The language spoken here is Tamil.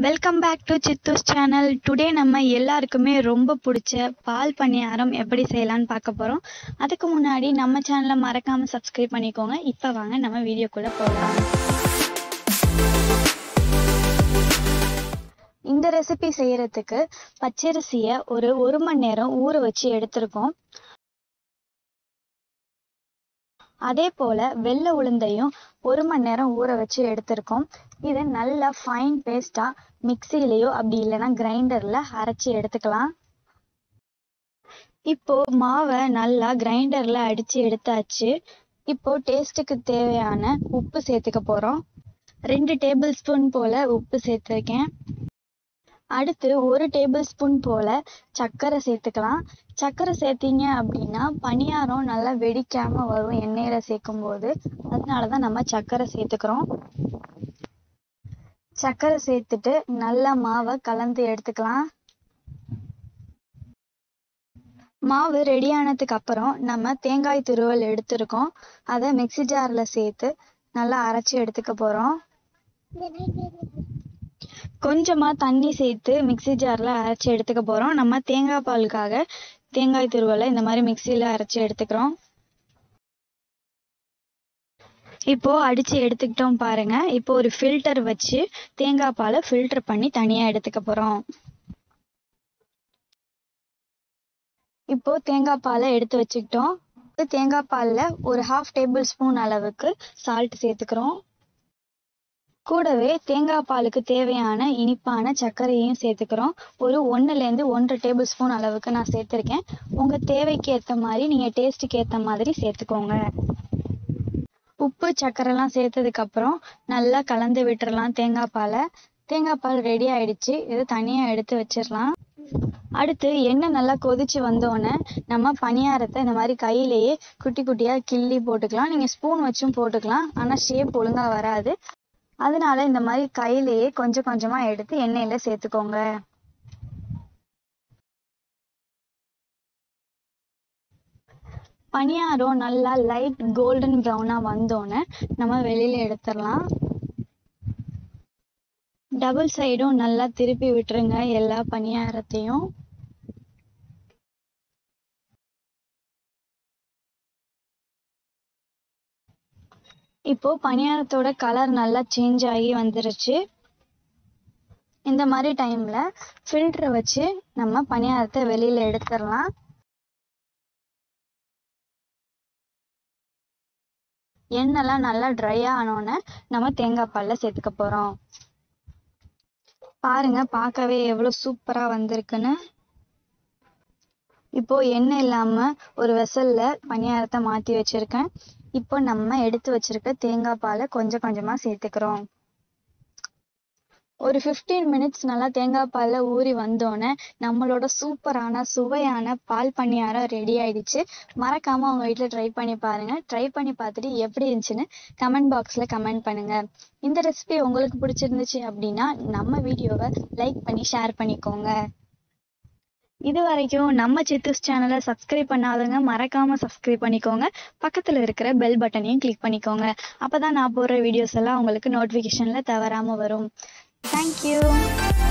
welcome back to Chithu's channel today நம்ம எல்லாருக்குமே ரொம்ப பிடிச்ச பால் பணியாரம் எப்படி செய்யலாம்னு பார்க்க போகிறோம் அதுக்கு முன்னாடி நம்ம சேனலை மறக்காமல் சப்ஸ்கிரைப் பண்ணிக்கோங்க இப்போ வாங்க நம்ம வீடியோக்குள்ளே போகலாம் இந்த ரெசிபி செய்யறதுக்கு பச்சரிசியை ஒரு ஒரு மணி நேரம் ஊற வச்சு எடுத்திருக்கோம் அதே போல வெள்ளை உளுந்தையும் ஒரு மணி நேரம் ஊற வச்சு எடுத்திருக்கோம் இதை நல்லா ஃபைன் பேஸ்டா மிக்சிலேயோ அப்படி இல்லைன்னா கிரைண்டர்ல அரைச்சி எடுத்துக்கலாம் இப்போ மாவை நல்லா கிரைண்டர்ல அடிச்சு எடுத்தாச்சு இப்போ டேஸ்ட்டுக்கு தேவையான உப்பு சேர்த்துக்க போறோம் ரெண்டு டேபிள் ஸ்பூன் போல உப்பு சேர்த்துருக்கேன் அடுத்து ஒரு டேபிள் ஸ்பூன் போல சர்க்கரை சேர்த்துக்கலாம் சர்க்கரை சேர்த்தீங்க அப்படின்னா பணியாரம் நல்லா வெடிக்காம வரும் எண்ணெயில சேர்க்கும் போது அதனாலதான் நம்ம சர்க்கரை சேர்த்துக்கிறோம் சர்க்கரை சேர்த்துட்டு நல்லா மாவை கலந்து எடுத்துக்கலாம் மாவு ரெடி ஆனதுக்கு அப்புறம் நம்ம தேங்காய் துருவல் எடுத்திருக்கோம் அதை மிக்சி ஜார்ல சேர்த்து நல்லா அரைச்சி எடுத்துக்க போறோம் கொஞ்சமா தண்ணி சேர்த்து மிக்சி ஜார்ல அரைச்சி எடுத்துக்க போறோம் நம்ம தேங்காய் பாலுக்காக தேங்காய் துருவலை இந்த மாதிரி மிக்சியில அரைச்சி எடுத்துக்கிறோம் இப்போ அடிச்சு எடுத்துக்கிட்டோம் பாருங்க இப்போ ஒரு ஃபில்டர் வச்சு தேங்காய் பாலை ஃபில்டர் பண்ணி தனியா எடுத்துக்க போறோம் இப்போ தேங்காய் பாலை எடுத்து வச்சுக்கிட்டோம் தேங்காய் பால்ல ஒரு ஹாஃப் டேபிள் ஸ்பூன் அளவுக்கு சால்ட் சேர்த்துக்கிறோம் கூடவே தேங்காய் பாலுக்கு தேவையான இனிப்பான சர்க்கரையையும் சேர்த்துக்கிறோம் ஒரு ஒன்றுலேருந்து ஒன்றரை டேபிள் ஸ்பூன் அளவுக்கு நான் சேர்த்துருக்கேன் உங்கள் தேவைக்கு ஏற்ற மாதிரி நீங்கள் டேஸ்ட்டுக்கு ஏற்ற மாதிரி சேர்த்துக்கோங்க உப்பு சர்க்கரைலாம் சேர்த்ததுக்கு அப்புறம் நல்லா கலந்து விட்டுறலாம் தேங்காய் பாலை தேங்காய் பால் ரெடி ஆயிடுச்சு இது தனியாக எடுத்து வச்சிடலாம் அடுத்து எண்ணெய் நல்லா கொதிச்சு வந்தோடனே நம்ம பணியாரத்தை இந்த மாதிரி கையிலேயே குட்டி குட்டியாக கிள்ளி போட்டுக்கலாம் நீங்கள் ஸ்பூன் வச்சும் போட்டுக்கலாம் ஆனால் ஷேப் ஒழுங்காக வராது அதனால இந்த மாதிரி கையிலேயே கொஞ்சம் கொஞ்சமா எடுத்து எண்ணெயில சேர்த்துக்கோங்க பணியாரம் நல்லா லைட் கோல்டன் ப்ரௌனா வந்தோடனே நம்ம வெளியில எடுத்துடலாம் டபுள் சைடும் நல்லா திருப்பி விட்டுருங்க எல்லா பணியாரத்தையும் இப்போ பணியாரத்தோட கலர் நல்லா சேஞ்ச் ஆகி வந்துருச்சு இந்த மாதிரி டைம்ல ஃபில்டரை வச்சு நம்ம பணியாரத்தை வெளியில எடுத்துடலாம் எண்ணெய்லாம் நல்லா ட்ரை ஆனோடனே நம்ம தேங்காய் பால்ல சேர்த்துக்க போறோம் பாருங்க பார்க்கவே எவ்வளவு சூப்பரா வந்திருக்குன்னு இப்போ எண்ணெய் இல்லாம ஒரு வெசல்ல பணியாரத்தை மாத்தி வச்சிருக்கேன் இப்போ நம்ம எடுத்து வச்சிருக்க தேங்காய் பாலை கொஞ்சம் கொஞ்சமா சேர்த்துக்கிறோம் ஒரு ஃபிஃப்டீன் மினிட்ஸ் நல்லா தேங்காய் பால்ல ஊறி வந்தோடனே நம்மளோட சூப்பரான சுவையான பால் பணியாரம் ரெடி ஆயிடுச்சு மறக்காம உங்க வீட்டுல ட்ரை பண்ணி பாருங்க ட்ரை பண்ணி பார்த்துட்டு எப்படி இருந்துச்சுன்னு கமெண்ட் பாக்ஸ்ல கமெண்ட் பண்ணுங்க இந்த ரெசிபி உங்களுக்கு பிடிச்சிருந்துச்சு அப்படின்னா நம்ம வீடியோவை லைக் பண்ணி ஷேர் பண்ணிக்கோங்க இது வரைக்கும் நம்ம சித்தூஸ் சேனலை சப்ஸ்கிரைப் பண்ணாதவங்க மறக்காம சப்ஸ்கிரைப் பண்ணிக்கோங்க பக்கத்துல இருக்கிற பெல் பட்டனையும் கிளிக் பண்ணிக்கோங்க அப்பதான் நான் போடுற வீடியோஸ் எல்லாம் உங்களுக்கு நோட்டிபிகேஷன்ல தவறாம வரும் தேங்க்யூ